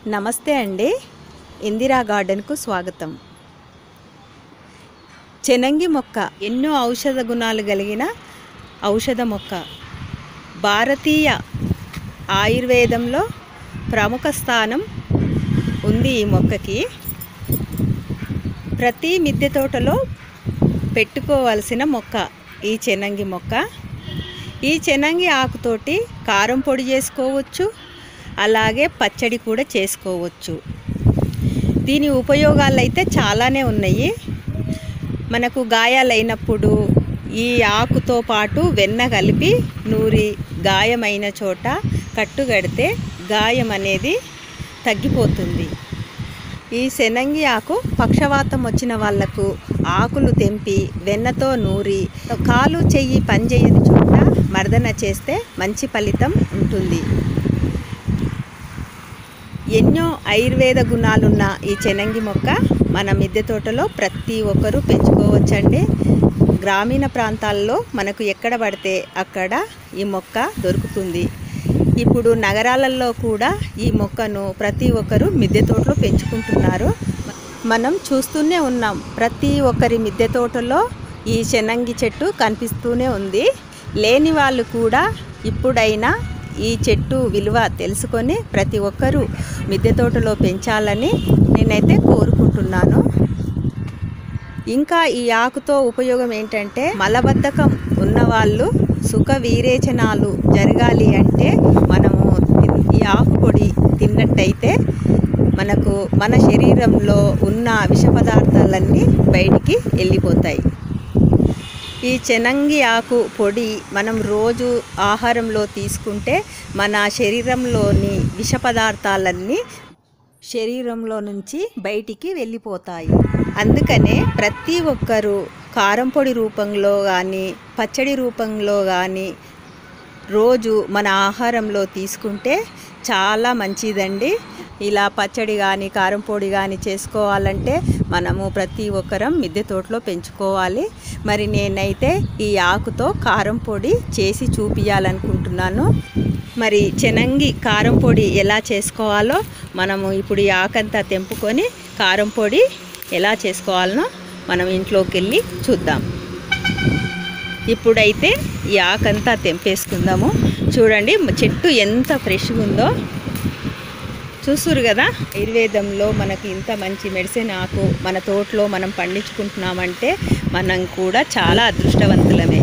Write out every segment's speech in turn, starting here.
నమస్తే అండి ఇందిరా గార్డెన్కు స్వాగతం చెనంగి మొక్క ఎన్నో ఔషధ గుణాలు కలిగిన ఔషధ మొక్క భారతీయ ఆయుర్వేదంలో ప్రముఖ స్థానం ఉంది ఈ మొక్కకి ప్రతి మిద్దె తోటలో పెట్టుకోవాల్సిన మొక్క ఈ చెనంగి మొక్క ఈ చెనంగి ఆకుతోటి కారం పొడి చేసుకోవచ్చు అలాగే పచ్చడి కూడా చేసుకోవచ్చు దీని ఉపయోగాలు అయితే చాలానే ఉన్నాయి మనకు గాయాలైనప్పుడు ఈ ఆకుతో పాటు వెన్న కలిపి నూరి గాయమైన చోట కట్టుగడితే గాయం అనేది తగ్గిపోతుంది ఈ శనంగి ఆకు పక్షవాతం వచ్చిన వాళ్లకు ఆకులు తెంపి వెన్నతో నూరి కాలు చెయ్యి పనిచేయని చోట మర్దన చేస్తే మంచి ఫలితం ఉంటుంది ఎన్నో ఆయుర్వేద గుణాలున్న ఈ చెనంగి మొక్క మన మిద్దె తోటలో ప్రతి ఒక్కరూ పెంచుకోవచ్చండి గ్రామీణ ప్రాంతాల్లో మనకు ఎక్కడ పడితే అక్కడ ఈ మొక్క దొరుకుతుంది ఇప్పుడు నగరాలలో కూడా ఈ మొక్కను ప్రతి ఒక్కరు మిద్దె తోటలో పెంచుకుంటున్నారు మనం చూస్తూనే ఉన్నాం ప్రతి ఒక్కరి మిద్దె తోటలో ఈ శనంగి చెట్టు కనిపిస్తూనే ఉంది లేని వాళ్ళు కూడా ఇప్పుడైనా ఈ చెట్టు విలువ తెలుసుకొని ప్రతి ఒక్కరూ మిద్దె తోటలో పెంచాలని నేనైతే కోరుకుంటున్నాను ఇంకా ఈ ఆకుతో ఉపయోగం ఏంటంటే మలబద్ధకం ఉన్నవాళ్ళు సుఖ వీరేచనాలు జరగాలి అంటే మనము ఈ ఆకు పొడి తిన్నట్టయితే మనకు మన శరీరంలో ఉన్న విష పదార్థాలన్నీ బయటికి వెళ్ళిపోతాయి ఈ చెనంగి ఆకు పొడి మనం రోజు ఆహారంలో తీసుకుంటే మన శరీరంలోని విష పదార్థాలన్నీ శరీరంలో నుంచి బయటికి వెళ్ళిపోతాయి అందుకనే ప్రతి ఒక్కరూ కారం పొడి రూపంలో కానీ పచ్చడి రూపంలో కానీ రోజు మన ఆహారంలో తీసుకుంటే చాలా మంచిదండి ఇలా పచ్చడి కానీ కారం పొడి కానీ చేసుకోవాలంటే మనము ప్రతి ఒక్కరం మిద్దె తోటలో పెంచుకోవాలి మరి నేనైతే ఈ ఆకుతో కారం పొడి చేసి చూపించాలనుకుంటున్నాను మరి చెనంగి కారం పొడి ఎలా చేసుకోవాలో మనము ఇప్పుడు ఈ ఆకంతా తెంపుకొని కారం పొడి ఎలా చేసుకోవాలనో మనం ఇంట్లోకి వెళ్ళి చూద్దాం ఇప్పుడైతే ఈ ఆకంతా తెంపేసుకుందాము చూడండి చెట్టు ఎంత ఫ్రెష్గా ఉందో చూస్తురు కదా ఆయుర్వేదంలో మనకి ఇంత మంచి మెడిసిన్ ఆకు మన తోటలో మనం పండించుకుంటున్నామంటే మనం కూడా చాలా అదృష్టవంతులమే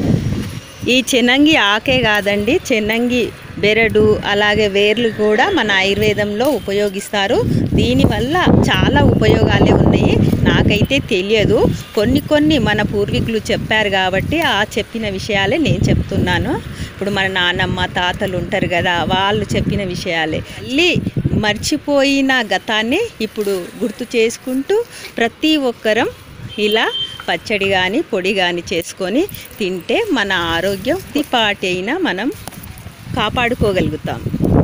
ఈ చెనంగి ఆకే కాదండి చెనంగి బెరడు అలాగే వేర్లు కూడా మన ఆయుర్వేదంలో ఉపయోగిస్తారు దీనివల్ల చాలా ఉపయోగాలే ఉన్నాయి నాకైతే తెలియదు కొన్ని కొన్ని మన పూర్వీకులు చెప్పారు కాబట్టి ఆ చెప్పిన విషయాలే నేను చెప్తున్నాను ఇప్పుడు మన నాన్నమ్మ తాతలు ఉంటారు కదా వాళ్ళు చెప్పిన విషయాలే మళ్ళీ మర్చిపోయిన గతాన్ని ఇప్పుడు గుర్తు చేసుకుంటూ ప్రతి ఒక్కరం ఇలా పచ్చడి కానీ పొడి కానీ చేసుకొని తింటే మన ఆరోగ్యం పాటి అయినా మనం కాపాడుకోగలుగుతాం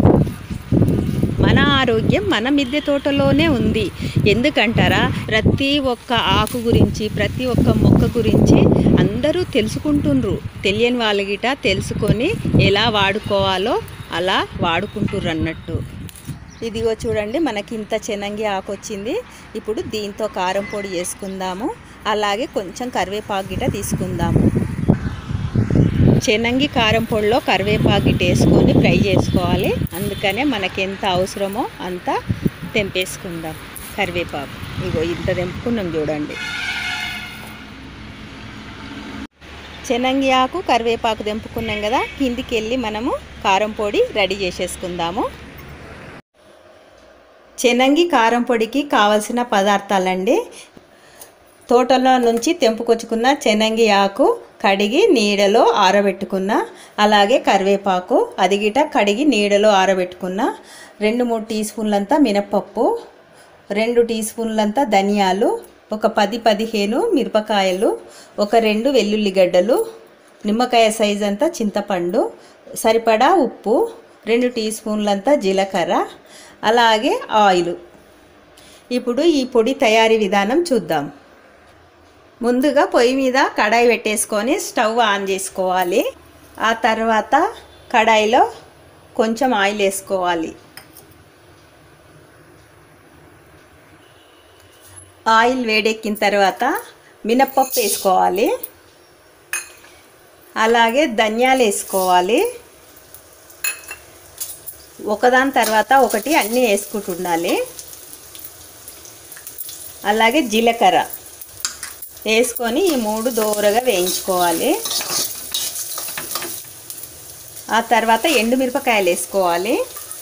మన ఆరోగ్యం మన మిద్దె తోటలోనే ఉంది ఎందుకంటారా ప్రతి ఒక్క ఆకు గురించి ప్రతి ఒక్క మొక్క గురించి అందరూ తెలుసుకుంటుండ్రు తెలియని వాళ్ళ గిట తెలుసుకొని ఎలా వాడుకోవాలో అలా వాడుకుంటుర్రు అన్నట్టు ఇదిగో చూడండి మనకి ఇంత చెనంగి ఆకు వచ్చింది ఇప్పుడు దీంతో కారం పొడి చేసుకుందాము అలాగే కొంచెం కరివేపాకు గిట తీసుకుందాము చెనంగి కారం పొడిలో కరివేపాకు గిట వేసుకొని ఫ్రై చేసుకోవాలి అందుకనే మనకి ఎంత అవసరమో అంత తెంపేసుకుందాం కరివేపాకు ఇగో ఇంత తెంపుకున్నాం చూడండి చెనంగి ఆకు కరివేపాకు తెంపుకున్నాం కదా కిందికి వెళ్ళి మనము కారం పొడి రెడీ చేసేసుకుందాము చెనంగి కారం పొడికి కావలసిన పదార్థాలండి తోటలో నుంచి తెంపుకొచ్చుకున్న చెనంగి ఆకు కడిగి నీడలో ఆరబెట్టుకున్న అలాగే కరివేపాకు అది గిట కడిగి నీడలో ఆరబెట్టుకున్న రెండు మూడు టీ స్పూన్లంతా మినపప్పు రెండు టీ స్పూన్లంతా ధనియాలు ఒక పది పదిహేను మిరపకాయలు ఒక రెండు వెల్లుల్లిగడ్డలు నిమ్మకాయ సైజ్ అంతా చింతపండు సరిపడా ఉప్పు రెండు టీ స్పూన్లంతా జీలకర్ర అలాగే ఆయిల్ ఇప్పుడు ఈ పొడి తయారీ విధానం చూద్దాం ముందుగా పొయ్యి మీద కడాయి పెట్టేసుకొని స్టవ్ ఆన్ చేసుకోవాలి ఆ తర్వాత కడాయిలో కొంచెం ఆయిల్ వేసుకోవాలి ఆయిల్ వేడెక్కిన తర్వాత మినప్పప్పు వేసుకోవాలి అలాగే ధనియాలు వేసుకోవాలి ఒకదాని తర్వాత ఒకటి అన్నీ వేసుకుంటూ ఉండాలి అలాగే జీలకర్ర వేసుకొని ఈ మూడు దోరగా వేయించుకోవాలి ఆ తర్వాత ఎండుమిరపకాయలు వేసుకోవాలి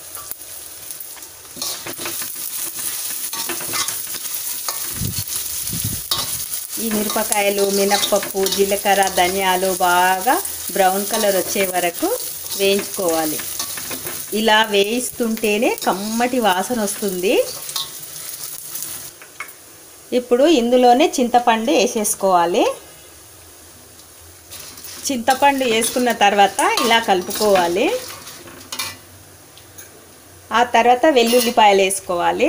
ఈ మిరపకాయలు మినప్పప్పు జీలకర్ర ధనియాలు బాగా బ్రౌన్ కలర్ వచ్చే వరకు వేయించుకోవాలి ఇలా వేయిస్తుంటేనే కమ్మటి వాసన వస్తుంది ఇప్పుడు ఇందులోనే చింతపండు వేసేసుకోవాలి చింతపండు వేసుకున్న తర్వాత ఇలా కలుపుకోవాలి ఆ తర్వాత వెల్లుల్లిపాయలు వేసుకోవాలి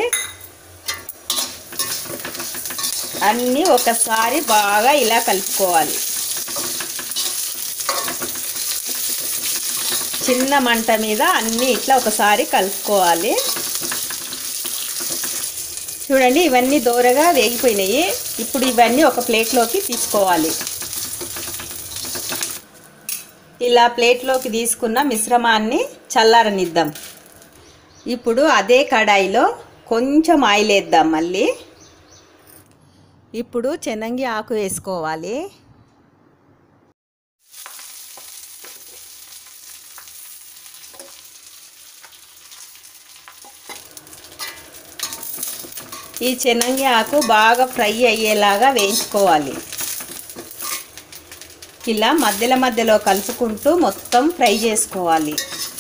అన్నీ ఒకసారి బాగా ఇలా కలుపుకోవాలి చిన్న మంట మీద అన్నీ ఇట్లా ఒకసారి కలుపుకోవాలి చూడండి ఇవన్నీ దోరగా వేగిపోయినాయి ఇప్పుడు ఇవన్నీ ఒక ప్లేట్లోకి తీసుకోవాలి ఇలా ప్లేట్లోకి తీసుకున్న మిశ్రమాన్ని చల్లారనిద్దాం ఇప్పుడు అదే కడాయిలో కొంచెం ఆయిల్ వేద్దాం మళ్ళీ ఇప్పుడు చెనంగి ఆకు వేసుకోవాలి ఈ చెనంగి ఆకు బాగా ఫ్రై అయ్యేలాగా వేయించుకోవాలి ఇలా మధ్యలో మధ్యలో కలుపుకుంటూ మొత్తం ఫ్రై చేసుకోవాలి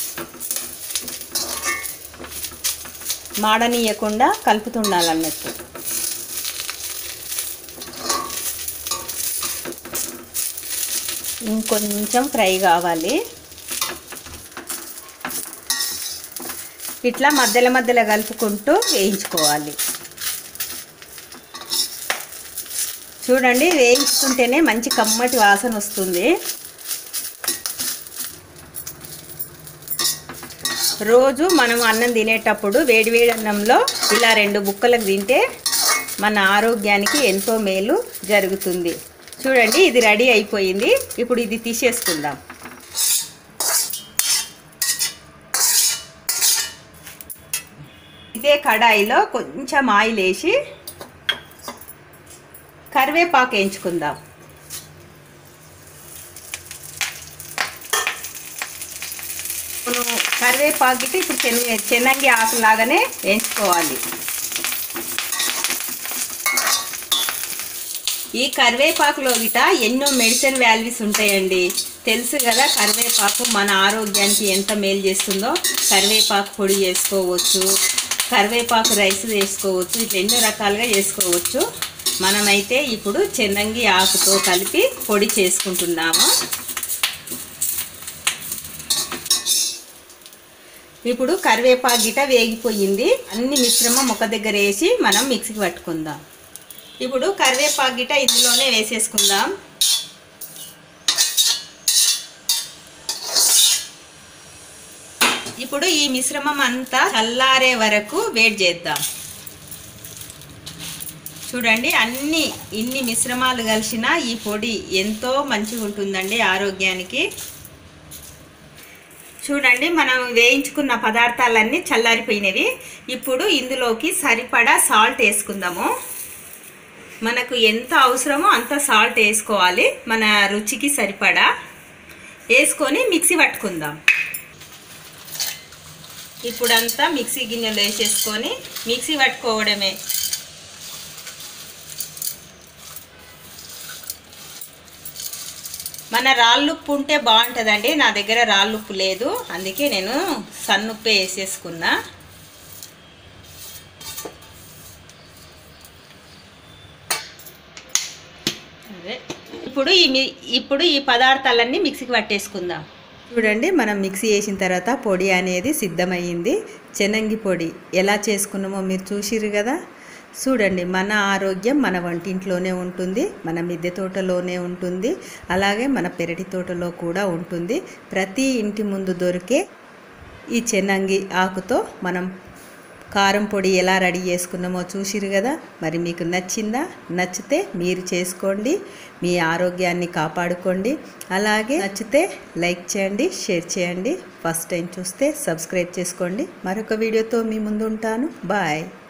మాడనీయకుండా కలుపుతుండాలన్నట్టు ఇంకొంచెం ఫ్రై కావాలి ఇట్లా మధ్యలో మధ్యలో కలుపుకుంటూ వేయించుకోవాలి చూడండి వేయించుకుంటేనే మంచి కమ్మటి వాసన వస్తుంది రోజు మనం అన్నం తినేటప్పుడు వేడివేడి అన్నంలో ఇలా రెండు బుక్కలకు తింటే మన ఆరోగ్యానికి ఎంతో మేలు జరుగుతుంది చూడండి ఇది రెడీ అయిపోయింది ఇప్పుడు ఇది తీసేసుకుందాం ఇదే కడాయిలో కొంచెం ఆయిల్ వేసి కరివేపాకు వేయించుకుందాం కరివేపాకుకి ఇప్పుడు చెన్న చెన్నంగి ఆకులాగానే వేయించుకోవాలి ఈ కరివేపాకులో గిట ఎన్నో మెడిసిన్ వాల్యూస్ ఉంటాయండి తెలుసు కదా కరివేపాకు మన ఆరోగ్యానికి ఎంత మేలు చేస్తుందో కరివేపాకు పొడి చేసుకోవచ్చు కరివేపాకు రైస్ చేసుకోవచ్చు ఇట్లా ఎన్నో రకాలుగా చేసుకోవచ్చు మనమైతే ఇప్పుడు చెన్నంగి ఆకుతో కలిపి పొడి చేసుకుంటున్నాము ఇప్పుడు కరివేపాకు గిట వేగిపోయింది అన్ని మిశ్రమం ఒక దగ్గర వేసి మనం మిక్సీకి పట్టుకుందాం ఇప్పుడు కరివేపాకు గిట ఇందులోనే వేసేసుకుందాం ఇప్పుడు ఈ మిశ్రమం అంతా చల్లారే వరకు వేడి చేద్దాం చూడండి అన్ని ఇన్ని మిశ్రమాలు కలిసిన ఈ పొడి ఎంతో మంచిగా ఉంటుందండి ఆరోగ్యానికి చూడండి మనం వేయించుకున్న పదార్థాలన్నీ చల్లారిపోయినవి ఇప్పుడు ఇందులోకి సరిపడా సాల్ట్ వేసుకుందాము మనకు ఎంత అవసరమో అంత సాల్ట్ వేసుకోవాలి మన రుచికి సరిపడా వేసుకొని మిక్సీ పట్టుకుందాం ఇప్పుడంతా మిక్సీ గిన్నెలో వేసేసుకొని మిక్సీ పట్టుకోవడమే మన రాళ్ళుప్పు ఉంటే బాగుంటుందండి నా దగ్గర రాళ్ళుప్పు లేదు అందుకే నేను సన్నుప్పే వేసేసుకున్నా అదే ఇప్పుడు ఈ మి- ఇప్పుడు ఈ పదార్థాలన్నీ మిక్సీకి పట్టేసుకుందాం చూడండి మనం మిక్సీ వేసిన తర్వాత పొడి అనేది సిద్ధమయ్యింది చెనంగి పొడి ఎలా చేసుకున్నామో మీరు చూసిరు కదా చూడండి మన ఆరోగ్యం మన వంటింట్లోనే ఉంటుంది మన మిద్దె తోటలోనే ఉంటుంది అలాగే మన పెరటి తోటలో కూడా ఉంటుంది ప్రతి ఇంటి ముందు దొరికే ఈ చెనంగి ఆకుతో మనం కారం పొడి ఎలా రెడీ చేసుకున్నామో చూసిరు కదా మరి మీకు నచ్చిందా నచ్చితే మీరు చేసుకోండి మీ ఆరోగ్యాన్ని కాపాడుకోండి అలాగే నచ్చితే లైక్ చేయండి షేర్ చేయండి ఫస్ట్ టైం చూస్తే సబ్స్క్రైబ్ చేసుకోండి మరొక వీడియోతో మీ ముందు ఉంటాను బాయ్